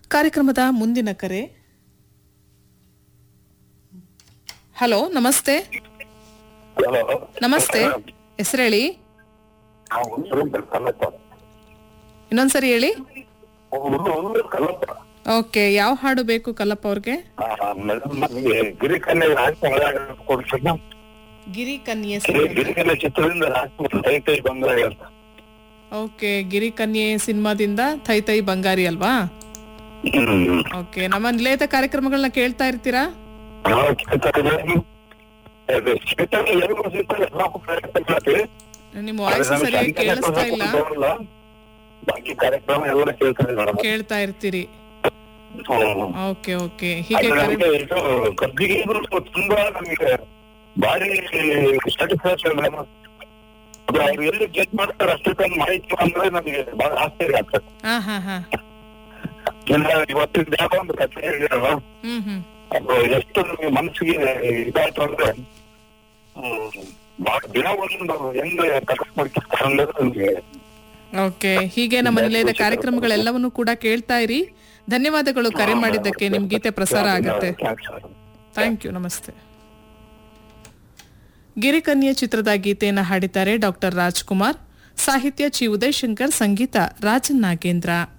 ಕಾರ್ಯಕ್ರಮದ ಮುಂದಿನ ಕರೆ ಹಲೋ ನಮಸ್ತೆ ಹಲೋ ನಮಸ್ತೆ ಹೆಸರು ಹೇಳಿ ಕಲ್ಲಪ್ಪ ಇನ್ನೊಂದ್ಸರಿ ಹೇಳಿ ಒಂದು ಒಂದು ಕಲ್ಲಪ್ಪ ಓಕೆ ಯಾವ ಹಾಡು ಬೇಕು ಕಲ್ಲಪ್ಪ ಅವ್ರಿಗೆ ಮೇಡಮ್ ನಮಗೆ ಗಿರಿಕನ್ಯೆ ರಾಜಕುಮಾರ ಕೊಡ್ಸೋಣ ಗಿರಿ ಕನ್ಯೆ ಗಿರಿಕನ್ಯೆ ಚಿತ್ರದಿಂದ ರಾಜಕುಮಾರ ಕೈ ಕೈ ಬಂಗಾರ ಅಂತ ಓಕೆ ಗಿರಿ ಕನ್ಯೆ ಸಿನಿಮಾದಿಂದ ಥೈ ಥೈ ಬಂಗಾರಿ ಅಲ್ವಾ ಹ್ಮ್ ಓಕೆ ನಮ್ಮ ನಿಲಯದ ಕಾರ್ಯಕ್ರಮಗಳನ್ನ ಕೇಳ್ತಾ ಇರ್ತೀರಾ ನಾವು ಕೇಳ್ತಾ ಇದ್ದೀವಿ. ಅದು ಚೇತನ ಎರಡು ಸಿಗ್ತದೆ, ನಾವು ಪ್ರಯತ್ನ ಮಾಡ್ತೀವಿ. ನಿಮ್ಮ ಆದ್ರೆ ವಾಯ್ಸ್ ನಮ್ಗೆ ಸರಿಯಾಗಿ ಸಂಖ್ಯೆ ಕೇಳಿಸ್ತಾ ಇಲ್ಲ ಬರೋಲ್ಲ. ಬಾಕಿ ಕಾರ್ಯಕ್ರಮ ಎಲ್ಲ ಕೇಳ್ತಾ ಇದ್ದೀವಿ ಮೇಡಮ್. ಕೇಳ್ತಾ ಇರ್ತೀರಿ ಹ್ಮ್. ಓಕೆ ಓಕೆ ಹೀಗೆ ಅದು ಕರೆ ನಮ್ಗೆ ಇದು ಕಬ್ಬಿಗೆ ಇದ್ರು ತುಂಬಾ ನಮಗೆ ಭಾರಿ ಸ್ಯಾಟಿಸ್ಫ್ಯಾಕ್ಷನ್ ಮೇಡಮ್ ಅದು ಅವ್ರು ಎಲ್ಲಿ ಗೆಟ್ ಮಾಡ್ತಾರೆ ಅಷ್ಟೊಂದು ಮಾಹಿತಿ ಅಂದ್ರೆ ನಮಗೆ ಬಹಳ ಆಶ್ಚರ್ಯ ಆಗ್ತದೆ ಹಾ ಹಾ ಹಾ ಇನ್ನ ಇವತ್ತಿನ ಯಾವ ಒಂದು ಕಥೆ ಹೇಳಿರಲ್ಲ ಹ್ಮ್ ಹ್ಮ್ ಅದು ಎಷ್ಟು ನಮಗೆ ಮನಸ್ಸಿಗೆ ಇದಾಯ್ತು ಅಂದ್ರೆ ಹ್ಮ್, ಬಹಳ ದಿನ ಒಂದು ಹೆಂಗ್ ಕನಸು ಮಾಡ್ತಾರೆ ಅನ್ನೋದು ನಮ್ಗೆ ಓಕೆ ಹೀಗೆ ನಮ್ಮ ನಿಲಯದ ಕಾರ್ಯಕ್ರಮಗಳೆಲ್ಲವನ್ನು ಕೂಡ ಕೇಳ್ತಾ ಇರಿ ಧನ್ಯವಾದಗಳು ಕರೆ ಮಾಡಿದ್ದಕ್ಕೆ ನಿಮ್ ಗೀತೆ ಪ್ರಸಾರ ಆಗುತ್ತೆ Thanks, madam. ಥ್ಯಾಂಕ್ ಯು ನಮಸ್ತೆ ಗಿರಿಕನ್ಯೆ ಚಿತ್ರದ ಗೀತೆಯನ್ನು ಹಾಡಿದ್ದಾರೆ ಡಾಕ್ಟರ್ ರಾಜ್ಕುಮಾರ್ ಸಾಹಿತ್ಯ ಚಿ ಉದಯಶಂಕರ್ ಸಂಗೀತ ರಾಜನ್ ನಾಗೇಂದ್ರ